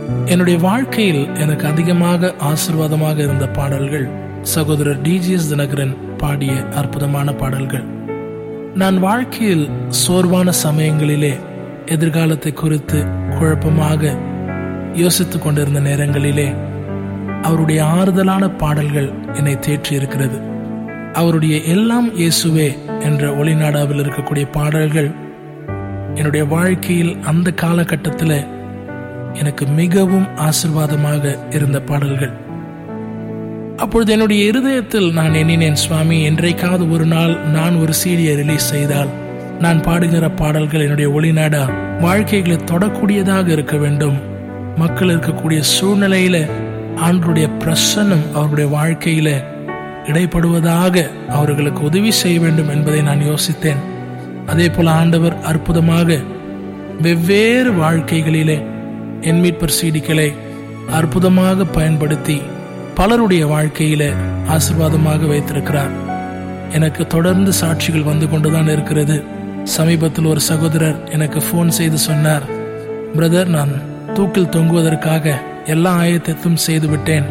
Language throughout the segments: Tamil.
என்னுடைய வாழ்க்கையில் எனக்கு அதிகமாக ஆசிர்வாதமாக இருந்த பாடல்கள் சகோதரர் டிஜிஎஸ் தினகரன் பாடிய அற்புதமான பாடல்கள் நான் வாழ்க்கையில் சோர்வான சமயங்களிலே எதிர்காலத்தை குறித்து குழப்பமாக யோசித்துக் கொண்டிருந்த நேரங்களிலே அவருடைய ஆறுதலான பாடல்கள் என்னை தேற்றி இருக்கிறது அவருடைய எல்லாம் இயேசுவே என்ற ஒளிநாடாவில் இருக்கக்கூடிய பாடல்கள் என்னுடைய வாழ்க்கையில் அந்த காலகட்டத்தில் எனக்கு மிகவும் ஆசிர்வாதமாக இருந்த பாடல்கள் அப்பொழுது என்னுடைய இருதயத்தில் நான் எண்ணினேன் சுவாமி என்றைக்காவது ஒரு நாள் நான் ஒரு சீடியை ரிலீஸ் செய்தால் நான் பாடுகிற பாடல்கள் என்னுடைய ஒளிநாடா வாழ்க்கைகளை தொடக்கூடியதாக இருக்க வேண்டும் மக்கள் இருக்கக்கூடிய சூழ்நிலையில ஆண்டுடைய பிரசன்னம் அவருடைய வாழ்க்கையில இடைப்படுவதாக அவர்களுக்கு உதவி செய்ய வேண்டும் என்பதை நான் யோசித்தேன் அதே போல ஆண்டவர் அற்புதமாக வெவ்வேறு வாழ்க்கைகளிலே என் மீட்பர் சீடிகளை அற்புதமாக பயன்படுத்தி பலருடைய வாழ்க்கையில ஆசிர்வாதமாக வைத்திருக்கிறார் எனக்கு தொடர்ந்து சாட்சிகள் வந்து கொண்டுதான் இருக்கிறது சமீபத்தில் ஒரு சகோதரர் எனக்கு ஃபோன் செய்து சொன்னார் பிரதர் நான் தூக்கில் தொங்குவதற்காக எல்லா ஆயத்தத்தையும் செய்து விட்டேன்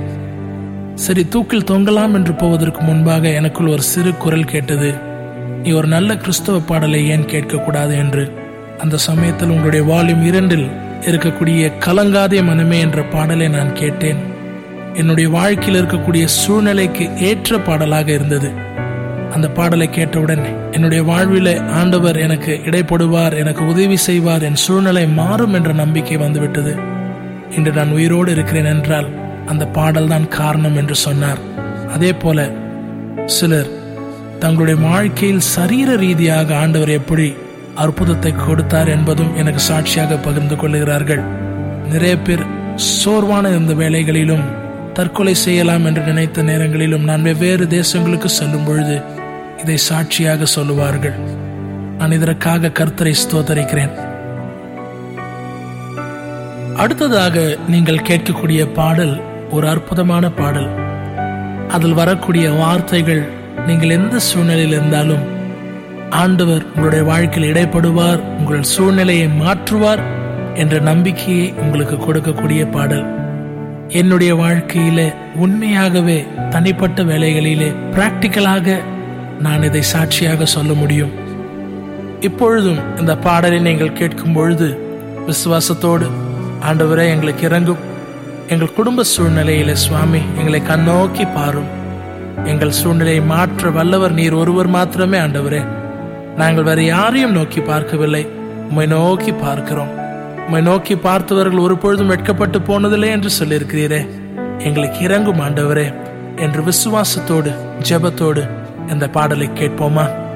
சரி தூக்கில் தொங்கலாம் என்று போவதற்கு முன்பாக எனக்குள் ஒரு சிறு குரல் கேட்டது நீ ஒரு நல்ல கிறிஸ்தவ பாடலை ஏன் கேட்கக்கூடாது என்று அந்த சமயத்தில் உங்களுடைய வால்யூம் இரண்டில் இருக்கக்கூடிய கலங்காதே மனமே என்ற பாடலை நான் கேட்டேன் என்னுடைய வாழ்க்கையில் இருக்கக்கூடிய சூழ்நிலைக்கு ஏற்ற பாடலாக இருந்தது அந்த பாடலை கேட்டவுடன் என்னுடைய வாழ்வில ஆண்டவர் எனக்கு இடைப்படுவார் எனக்கு உதவி செய்வார் என் சூழ்நிலை மாறும் என்ற நம்பிக்கை வந்துவிட்டது இன்று நான் உயிரோடு இருக்கிறேன் என்றால் அந்த பாடல் தான் காரணம் என்று சொன்னார் அதே போல சிலர் தங்களுடைய வாழ்க்கையில் சரீர ரீதியாக ஆண்டவர் எப்படி அற்புதத்தை கொடுத்தார் என்பதும் எனக்கு சாட்சியாக பகிர்ந்து கொள்ளுகிறார்கள் நிறைய பேர் சோர்வான இந்த வேலைகளிலும் தற்கொலை செய்யலாம் என்று நினைத்த நேரங்களிலும் நான் வெவ்வேறு தேசங்களுக்கு செல்லும் பொழுது இதை சாட்சியாக சொல்லுவார்கள் நான் இதற்காக கர்த்தரை ஸ்தோத்தரிக்கிறேன் அடுத்ததாக நீங்கள் கேட்கக்கூடிய பாடல் ஒரு அற்புதமான பாடல் அதில் வரக்கூடிய வார்த்தைகள் நீங்கள் எந்த சூழ்நிலையில் இருந்தாலும் ஆண்டவர் உங்களுடைய வாழ்க்கையில் இடைப்படுவார் உங்கள் சூழ்நிலையை மாற்றுவார் என்ற நம்பிக்கையை உங்களுக்கு கொடுக்கக்கூடிய பாடல் என்னுடைய வாழ்க்கையில உண்மையாகவே தனிப்பட்ட வேலைகளிலே பிராக்டிக்கலாக நான் இதை சாட்சியாக சொல்ல முடியும் இப்பொழுதும் இந்த பாடலை நீங்கள் கேட்கும் பொழுது விசுவாசத்தோடு ஆண்டவரே எங்களுக்கு இறங்கும் எங்கள் குடும்ப சூழ்நிலையில சுவாமி எங்களை கண்ணோக்கி பாரும் எங்கள் சூழ்நிலையை மாற்ற வல்லவர் நீர் ஒருவர் மாத்திரமே ஆண்டவரே நாங்கள் வேற யாரையும் நோக்கி பார்க்கவில்லை உம்மை நோக்கி பார்க்கிறோம் உம்மை நோக்கி பார்த்தவர்கள் ஒரு பொழுதும் வெட்கப்பட்டு போனதில்லை என்று சொல்லியிருக்கிறீரே எங்களுக்கு இறங்கும் ஆண்டவரே என்று விசுவாசத்தோடு ஜெபத்தோடு இந்த பாடலை கேட்போமா